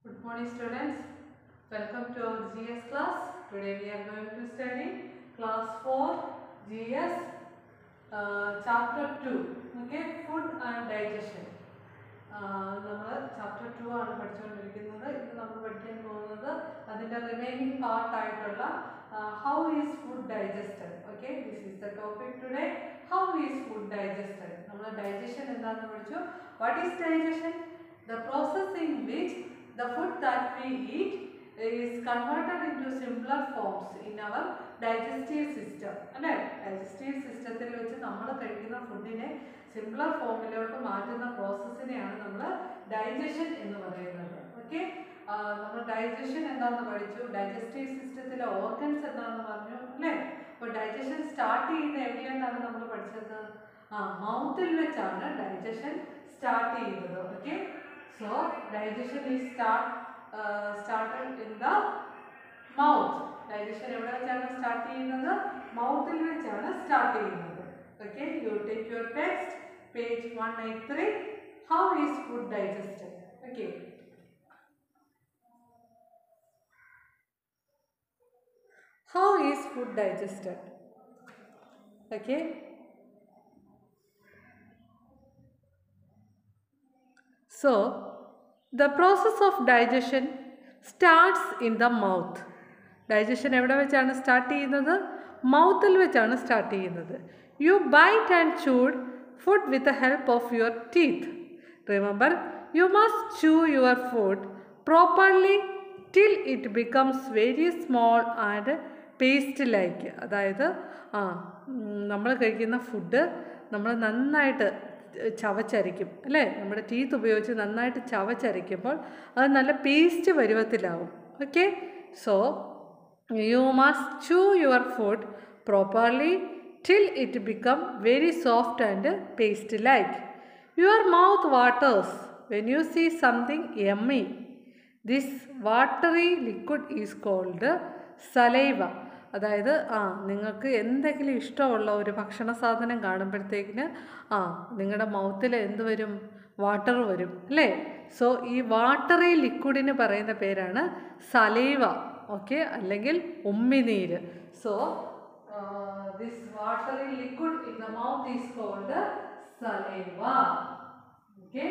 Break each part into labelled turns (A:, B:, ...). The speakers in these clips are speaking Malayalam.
A: Good morning students. Welcome to our GS class. Today we are going to study class 4 GS uh, chapter 2. Okay, food and digestion. നമ്മൾ ചാപ്റ്റർ ടു ആണ് പഠിച്ചുകൊണ്ടിരിക്കുന്നത് ഇന്ന് നമ്മൾ പഠിക്കാൻ പോകുന്നത് അതിൻ്റെ റിമൈനിങ് പാർട്ടായിട്ടുള്ള how is food digested okay this is the topic today how is food digested നമ്മൾ ഡൈജഷൻ എന്താണെന്ന് പഠിച്ചു what is digestion the process in which the food that we eat is converted into simpler forms in our digestive system അല്ലേ ഡൈജസ്റ്റീവ് സിസ്റ്റത്തിൽ വെച്ച് നമ്മൾ കഴിക്കുന്ന ഫുഡിനെ സിംപ്ലർ ഫോമിലോട്ട് മാറ്റുന്ന പ്രോസസ്സിനെയാണ് നമ്മൾ ഡൈജഷൻ എന്ന് പറയുന്നത് ഓക്കെ നമ്മൾ ഡൈജഷൻ എന്താണെന്ന് പഠിച്ചു ഡൈജസ്റ്റീവ് സിസ്റ്റത്തിലെ ഓർഗൻസ് എന്താണെന്ന് പറഞ്ഞു അല്ലേ അപ്പോൾ ഡൈജഷൻ സ്റ്റാർട്ട് ചെയ്യുന്ന എവിടെയെന്നാണ് നമ്മൾ പഠിച്ചത് ആ മൗത്തിൽ വെച്ചാണ് ഡൈജഷൻ സ്റ്റാർട്ട് ചെയ്യുന്നത് okay So digestion is start uh, started in the mouth. Digestion എവിടെ വെച്ചാണ് സ്റ്റാർട്ട് ചെയ്യുന്നത് മൗത്തിൽ വെച്ചാണ് സ്റ്റാർട്ട് ചെയ്യുന്നത് okay you take your text page one eight three how is food digested okay how is food digested okay So, the process of digestion starts in the mouth. Digestion എവിടെ വെച്ചാണ് സ്റ്റാർട്ട് ചെയ്യുന്നത് മൗത്തിൽ വെച്ചാണ് സ്റ്റാർട്ട് ചെയ്യുന്നത് you bite and chewed food with the help of your teeth remember you must chew your food properly till it becomes very small and paste like അതായത് ആ നമ്മൾ കഴിക്കുന്ന ഫുഡ് നമ്മൾ നന്നായിട്ട് ചവച്ചരയ്ക്കും അല്ലേ നമ്മുടെ ടീത്ത് ഉപയോഗിച്ച് നന്നായിട്ട് ചവച്ചരയ്ക്കുമ്പോൾ അത് നല്ല പേസ്റ്റ് പരുവത്തിലാവും okay so you must chew your food properly till it become very soft and paste like your mouth waters when you see something yummy this watery liquid is called saliva അതായത് ആ നിങ്ങൾക്ക് എന്തെങ്കിലും ഇഷ്ടമുള്ള ഒരു ഭക്ഷണ സാധനം കാണുമ്പോഴത്തേക്കിന് ആ നിങ്ങളുടെ മൗത്തിൽ എന്ത് വരും വാട്ടർ വരും അല്ലേ സോ ഈ വാട്ടറി ലിക്വിഡിന് പറയുന്ന പേരാണ് സലൈവ ഓക്കെ അല്ലെങ്കിൽ ഉമ്മിനീര് so this watery liquid in the mouth is called saliva okay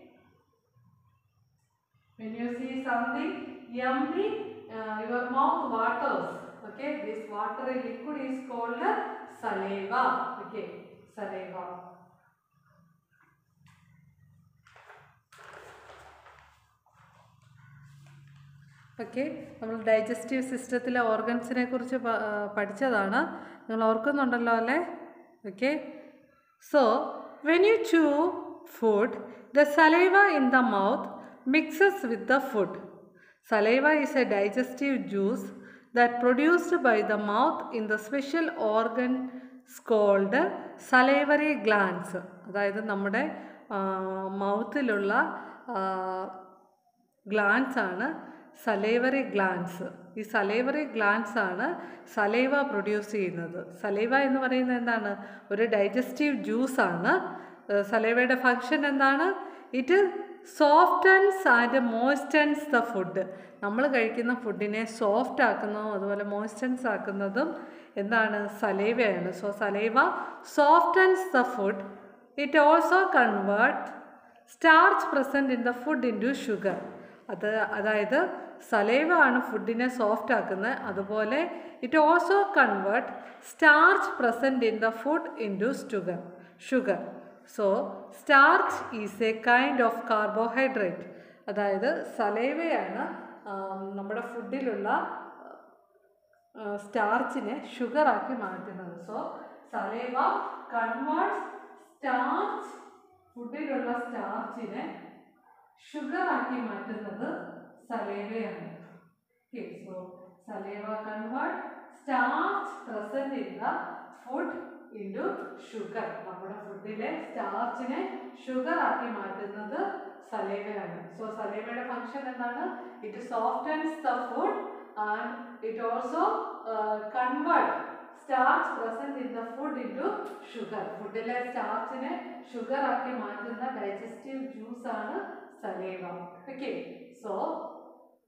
A: when you see something yummy uh, your mouth waters okay this watery liquid is called saliva okay saliva okay നമ്മൾ ഡൈജസ്റ്റീവ് സിസ്റ്റത്തിലെ ഓർഗൻസിനെ കുറിച്ച് പഠിച്ചതാണ് നിങ്ങൾ ഓർക്കുന്നുണ്ടല്ലോ അല്ലേ okay so when you chew food the saliva in the mouth mixes with the food saliva is a digestive juice that produced by the mouth in the special organ called salivary glands അതായത് നമ്മുടെ മൗത്തിലുള്ള ഗ്ലാൻസ് ആണ് സലൈവറി ഗ്ലാൻസ് ഈ സലൈവറി ഗ്ലാൻസ് ആണ് സലൈവ പ്രൊഡ്യൂസ് ചെയ്യുന്നത് സലൈവ എന്ന് പറയുന്നത് എന്താണ് ഒരു ഡൈജസ്റ്റീവ് ജ്യൂസാണ് സലൈവയുടെ ഫങ്ഷൻ എന്താണ് it softens and moistens the food നമ്മൾ കഴിക്കുന്ന ഫുഡിനെ സോഫ്റ്റ് ആക്കുന്നതും അതുപോലെ മോയ്സ്റ്റൻസ് ആക്കുന്നതും എന്താണ് സലൈവയാണ് so saliva softens the food it also convert starch present in the food into sugar അത് അതായത് സലൈവ ആണ് ഫുഡിനെ സോഫ്റ്റ് ആക്കുന്നത് അതുപോലെ it also convert starch present in the food into sugar sugar so starch is a kind of carbohydrate അതായത് സലൈവയാണ് നമ്മുടെ ഫുഡിലുള്ള സ്റ്റാർച്ചിനെ ഷുഗറാക്കി മാറ്റുന്നത് സോ സലൈവ കൺവേർട്സ് സ്റ്റാർച്ച് ഫുഡിലുള്ള സ്റ്റാർച്ചിനെ ഷുഗറാക്കി മാറ്റുന്നത് സലൈവയാണ് okay so saliva convert starch present in the food into sugar നമ്മുടെ ഫുഡിലെ സ്റ്റാർച്ചിനെ ഷുഗർ ആക്കി മാറ്റുന്നത് സലൈവയാണ് സോ സലൈവയുടെ ഫങ്ഷൻ എന്താണ് it softens the food and it also convert starch present in the food into sugar ഫുഡിലെ സ്റ്റാർച്ചിനെ ഷുഗർ ആക്കി മാറ്റുന്ന ഡൈജസ്റ്റീവ് ജ്യൂസ് ആണ് saliva okay so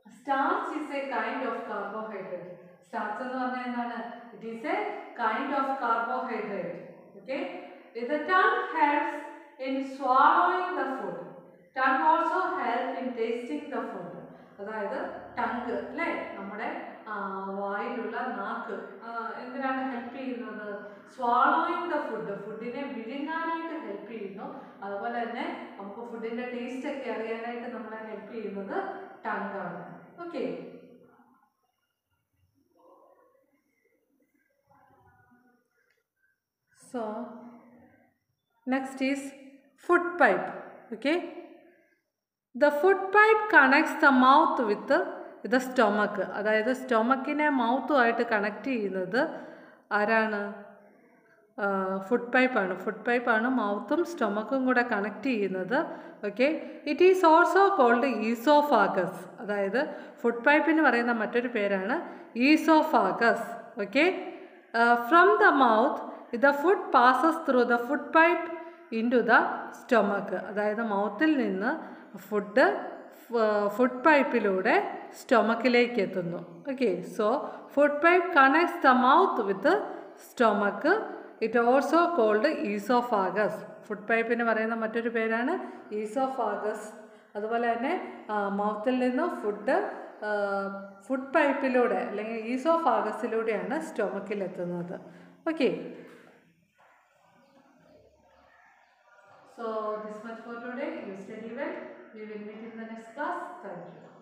A: starch is a kind of carbohydrate starch എന്ന് പറഞ്ഞാൽ എന്താണ് it is a kind of carbohydrate okay ഇത് tongue helps in swallowing the food tongue also help in tasting the food അതായത് ടങ്ക് അല്ലേ നമ്മുടെ ആ, വായിലുള്ള നാക്ക് ആ, എന്തിനാണ് ഹെൽപ്പ് ചെയ്യുന്നത് സ്വാളോയിങ് ദ ഫുഡ് ഫുഡിനെ വിഴുങ്ങാനായിട്ട് ഹെൽപ്പ് ചെയ്യുന്നു അതുപോലെ തന്നെ നമുക്ക് ഫുഡിൻ്റെ ടേസ്റ്റ് ഒക്കെ അറിയാനായിട്ട് നമ്മളെ ഹെൽപ്പ് ചെയ്യുന്നത് ടങ്കാണ് okay so next is food pipe okay the food pipe connects the mouth with the stomach അതായത് സ്റ്റൊമക്കിനെ മൗത്തുമായിട്ട് കണക്ട് ചെയ്യുന്നത് ആരാണ് ഫുഡ് പൈപ്പാണ് ഫുഡ് പൈപ്പാണ് മൗത്തും സ്റ്റൊമക്കും കൂടെ കണക്ട് ചെയ്യുന്നത് okay it is also called oesophagus അതായത് ഫുഡ് പൈപ്പിന് പറയുന്ന മറ്റൊരു പേരാണ് oesophagus okay from the mouth the food passes through the food pipe into the stomach അതായത് മൗത്തിൽ നിന്ന് ഫുഡ് ഫുഡ് പൈപ്പിലൂടെ സ്റ്റൊമക്കിലേക്ക് എത്തുന്നു okay so food pipe connects the mouth with stomach it also called oesophagus food പൈപ്പിന് പറയുന്ന മറ്റൊരു പേരാണ് ഈസോഫാഗസ് അതുപോലെ തന്നെ മൗത്തിൽ നിന്ന് ഫുഡ് ഫുഡ് പൈപ്പിലൂടെ അല്ലെങ്കിൽ ഈസോഫാഗസിലൂടെയാണ് സ്റ്റൊമക്കിലെത്തുന്നത് okay So this much for today. You study well. We will meet in the next class. Thank you.